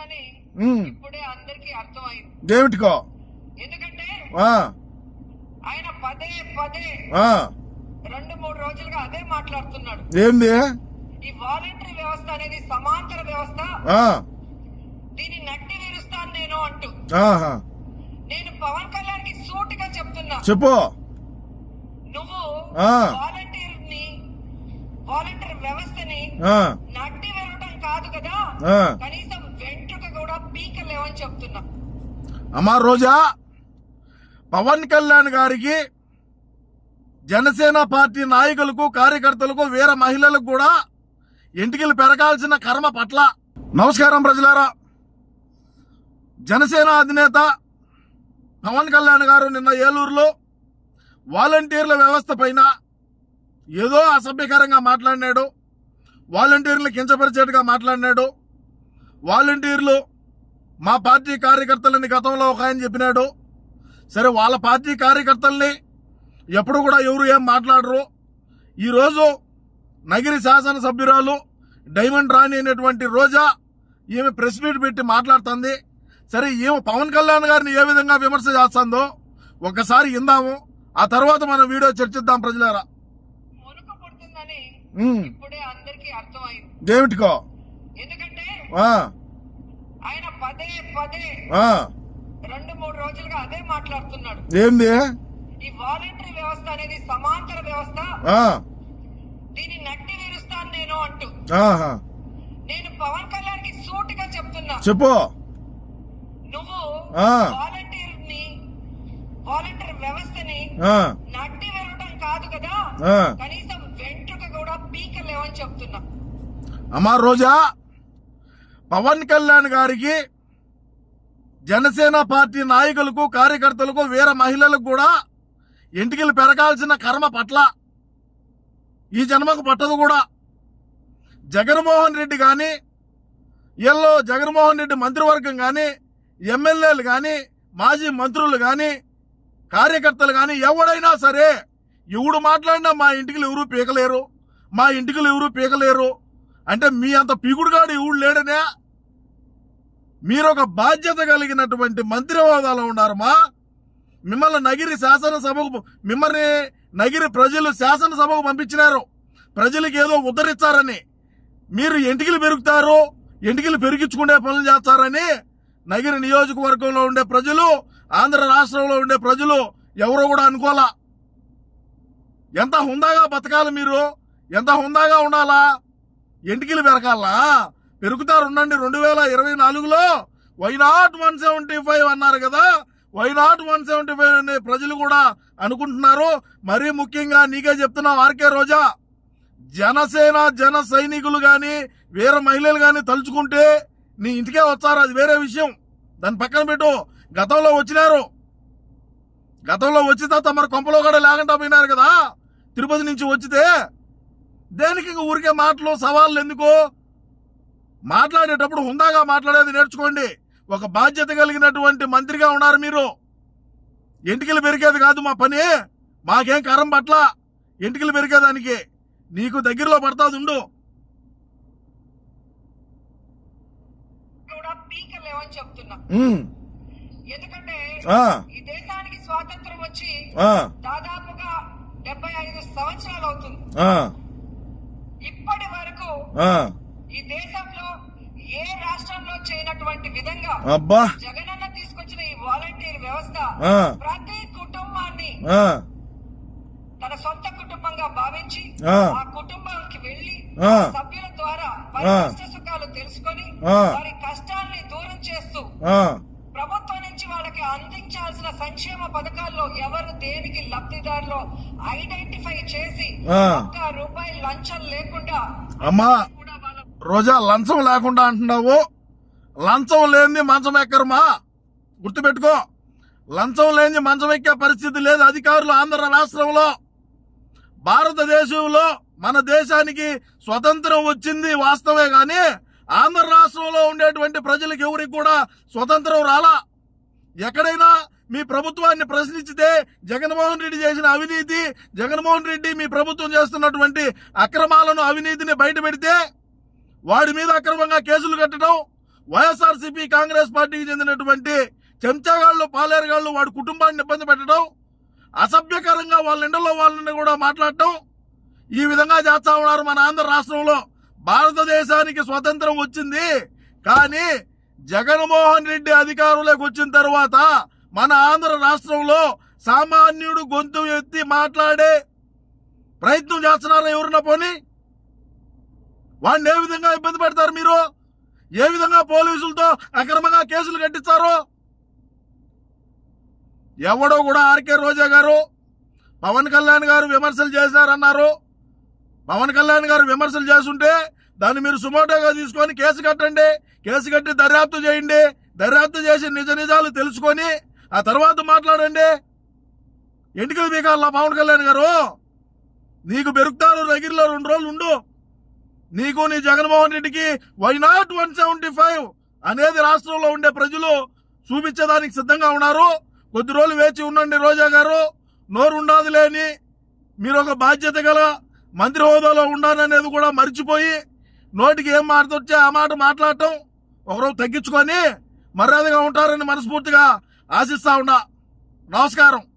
పడుతుందని ఉమ్, ఇప్పుడే అందరికీ అర్థమైంది ఏమిటికో ఎందుకంటే ఆ, ఆయన పదే పదే ఆ, రెండు మూడు రోజులుగా అదే మాట్లాడుతున్నాడు ఏంది ఈ వాలంటరీ వ్యవస్థ అనేది సమాంతర వ్యవస్థ ఆ, దీన్ని నట్టి వీరుస్తాను నేను అంటూ ఆహా. నేను పవన్ కళ్యాణ్ కి సూటిగా చెప్తున్నా చెప్పు నువ్వు ఆ. వాలంటీర్ ని వాలంటీర్ వ్యవస్థని ఆ, నట్టి వెళ్ళటం కాదు కదా ఆ. కనీసం వెంట్రుక కూడా పీకలేవని చెప్తున్నా అమ్మా రోజా పవన్ కళ్యాణ్ గారికి జనసేన పార్టీ నాయకులకు కార్యకర్తలకు వీర మహిళలకు కూడా ఇంటికి పెరగాల్సిన కర్మ పట్ల నమస్కారం ప్రజలారా జనసేన అధినేత పవన్ కళ్యాణ్ గారు నిన్న ఏలూరులో వాలంటీర్ల వ్యవస్థ పైన ఏదో అసభ్యకరంగా మాట్లాడినాడు వాలంటీర్లు కించపరిచేట్టుగా మాట్లాడినాడు వాలంటీర్లు మా పార్టీ కార్యకర్తలని గతంలో ఒక ఆయన చెప్పినాడు సరే వాళ్ళ పార్టీ కార్యకర్తల్ని ఎప్పుడు కూడా ఎవరు ఏం మాట్లాడరు ఈరోజు నగిరి శాసనసభ్యురాలు డైమండ్ రాణి అనేటువంటి రోజా ఈమె ప్రెస్ మీట్ పెట్టి మాట్లాడుతుంది సరే ఈమె పవన్ కళ్యాణ్ గారిని ఏ విధంగా విమర్శ చేస్తుందో ఒకసారి ఇందాము ఆ తర్వాత మనం వీడియో చర్చిద్దాం ప్రజలారా మునుకు పుడుతుందని ఉమ్, ఇప్పుడే అందరికీ అర్థమైంది ఏమిటికో ఎందుకంటే ఆ, ఆయన పదే పదే ఆ, రెండు మూడు రోజులుగా అదే మాట్లాడుతున్నాడు ఏంది ఈ వాలంటరీ వ్యవస్థ అనేది సమాంతర వ్యవస్థ ఆ, దీన్ని నట్టి వీరుస్తాను నేను అంటూ ఆహా. నేను పవన్ కళ్యాణ్ కి సూటిగా చెప్తున్నా చెప్పు నువ్వు ఆ. వాలంటీర్ ని వాలంటీర్ వ్యవస్థని ఆ, నట్టి వెళ్ళటం కాదు కదా ఆ. కనీసం వెంట్రుక కూడా పీకలేవని చెప్తున్నా అమ్మా రోజా పవన్ కళ్యాణ్ గారికి జనసేన పార్టీ నాయకులకు కార్యకర్తలకు వీర మహిళలకు కూడా ఇంటికి పెరగాల్సిన కర్మ పట్ల ఈ జన్మకు పట్టదు కూడా జగన్మోహన్ రెడ్డి కానీ ఎల్లో జగన్మోహన్ రెడ్డి మంత్రివర్గం కానీ ఎమ్మెల్యేలు కానీ మాజీ మంత్రులు కానీ కార్యకర్తలు కానీ ఎవడైనా సరే ఎవడు మాట్లాడినా మా ఇంటికి ఎవరు పీకలేరు మా ఇంటికి ఎవరు పీకలేరు అంటే మీ అంత పీకుడుగాడు ఎవడు లేడనే మీరు ఒక బాధ్యత కలిగినటువంటి మంత్రి హోదాలో ఉన్నారమ్మా మిమ్మల్ని నగిరి శాసనసభకు మిమ్మల్ని నగిరి ప్రజలు శాసనసభకు పంపించినారు ప్రజలకు ఏదో ఉద్ధరించారని మీరు ఎంటికలు పెరుగుతారు ఎంటికలు పెరిగించుకునే పనులు చేస్తారని నగిరి నియోజకవర్గంలో ఉండే ప్రజలు ఆంధ్ర రాష్ట్రంలో ఉండే ప్రజలు ఎవరో కూడా అనుకోలా ఎంత హుందాగా బతకాలి మీరు ఎంత హుందాగా ఉండాలా ఎంటికలు పెరగాలా పెరుగుతారు ఉండండి రెండు వేల ఇరవై నాలుగులో why not one seventy five అన్నారు కదా why not one seventy five అనే ప్రజలు కూడా అనుకుంటున్నారు మరీ ముఖ్యంగా నీకే చెప్తున్నావు ఆర్కే రోజా జనసేన జన సైనికులు గాని వీర మహిళలు గాని తలుచుకుంటే నీ ఇంటికే వచ్చారు అది వేరే విషయం దాని పక్కన పెట్టు గతంలో వచ్చినారు గతంలో వచ్చిన తర్వాత మరి కొంపలో కూడా లేకుండా పోయినారు కదా తిరుపతి నుంచి వచ్చితే దేనికి ఇంక ఊరికే మాటలు సవాళ్ళు ఎందుకు మాట్లాడేటప్పుడు హుందాగా మాట్లాడేది నేర్చుకోండి ఒక బాధ్యత కలిగినటువంటి మంత్రిగా ఉన్నారు మీరు ఎంటికలు పెరిగేది కాదు మా పని మాకేం కరం పట్ల ఎంటికలు పెరిగేదానికి నీకు దగ్గరలో పడతాది ఉండు కూడా పీకలేవని చెప్తున్నా ఉమ్, ఎందుకంటే ఆ, ఈ దేశానికి స్వాతంత్రం వచ్చి ఆ, దాదాపుగా డెబ్బై ఐదు సంవత్సరాలు అవుతుంది ఆ, ఇప్పటి వరకు ఆ, ఈ దేశంలో ఏ రాష్ట్రంలో చేయనటువంటి విధంగా అబ్బా జగనన్న తీసుకొచ్చిన ఈ వాలంటీర్ వ్యవస్థ ఆ, ప్రతి కుటుంబాన్ని ఆ, తన సొంత కుటుంబంగా భావించి ఆ. ఆ కుటుంబానికి వెళ్లి ఆ. సభ్యుల ద్వారా వారి ఆ. కష్ట సుఖాలు తెలుసుకొని ఆ. వారి కష్టాల్ని దూరం చేస్తూ ఆ, ప్రభుత్వం నుంచి వాళ్ళకి అందించాల్సిన సంక్షేమ పథకాల్లో ఎవరు దేనికి లబ్ధిదారులో ఐడెంటిఫై చేసి ఆ. ఒక్క రూపాయి లంచం లేకుండా అమ్మా కూడా వాళ్ళ రోజా లంచం లేకుండా అంటున్నావు లంచం లేనిది మంచం ఎక్కరమా గుర్తుపెట్టుకో లంచం లేని మంచం ఎక్కే పరిస్థితి లేదు అధికారులు ఆంధ్ర రాష్ట్రంలో భారతదేశంలో మన దేశానికి స్వతంత్రం వచ్చింది వాస్తవే గాని ఆంధ్ర రాష్ట్రంలో ఉండేటువంటి ప్రజలకు ఎవరికి కూడా స్వతంత్రం రాలా ఎక్కడైనా మీ ప్రభుత్వాన్ని ప్రశ్నించితే జగన్మోహన్ రెడ్డి చేసిన అవినీతి జగన్మోహన్ రెడ్డి మీ ప్రభుత్వం చేస్తున్నటువంటి అక్రమాలను అవినీతిని బయట పెడితే వాడి మీద అక్రమంగా కేసులు కట్టడం వైఎస్ఆర్సీపీ కాంగ్రెస్ పార్టీకి చెందినటువంటి చెంచాగాళ్ళు పాలేరుగాళ్ళు వాడి కుటుంబాన్ని ఇబ్బంది పెట్టడం అసభ్యకరంగా వాళ్ళ ఇండలో వాళ్ళని కూడా మాట్లాడటం ఈ విధంగా చేస్తా ఉన్నారు మన ఆంధ్ర రాష్ట్రంలో భారతదేశానికి స్వతంత్రం వచ్చింది కానీ జగన్మోహన్ రెడ్డి అధికారంలోకి వచ్చిన తర్వాత మన ఆంధ్ర రాష్ట్రంలో సామాన్యుడు గొంతు ఎత్తి మాట్లాడే ప్రయత్నం చేస్తున్నారా ఎవరన్నా పోనీ వాడిని ఏ విధంగా ఇబ్బంది పెడతారు మీరు ఏ విధంగా పోలీసులతో అక్రమంగా కేసులు కట్టించారు ఎవడో కూడా ఆర్కే రోజా గారు పవన్ కళ్యాణ్ గారు విమర్శలు చేశారన్నారు పవన్ కళ్యాణ్ గారు విమర్శలు చేస్తుంటే దాన్ని మీరు సుమోటోగా తీసుకొని కేసు కట్టండి కేసు కట్టి దర్యాప్తు చేయండి దర్యాప్తు చేసి నిజ నిజాలు తెలుసుకొని ఆ తర్వాత మాట్లాడండి ఎంటికలు బీకాల పవన్ కళ్యాణ్ గారు నీకు బెరుకుతారు రగిరిలో రెండు రోజులు ఉండు నీకు నీ జగన్మోహన్ రెడ్డికి why not one seventy five అనేది రాష్ట్రంలో ఉండే ప్రజలు చూపించేదానికి సిద్ధంగా ఉన్నారు కొద్ది రోజులు వేచి ఉండండి రోజా గారు నోరు ఉండాది లేని మీరు ఒక బాధ్యత గల మంత్రి హోదాలో ఉండాలనేది కూడా మర్చిపోయి నోటికి ఏం మాట వచ్చే ఆ మాట మాట్లాడటం ఒకరోజు తగ్గించుకొని మర్యాదగా ఉంటారని మనస్ఫూర్తిగా ఆశిస్తా ఉండా నమస్కారం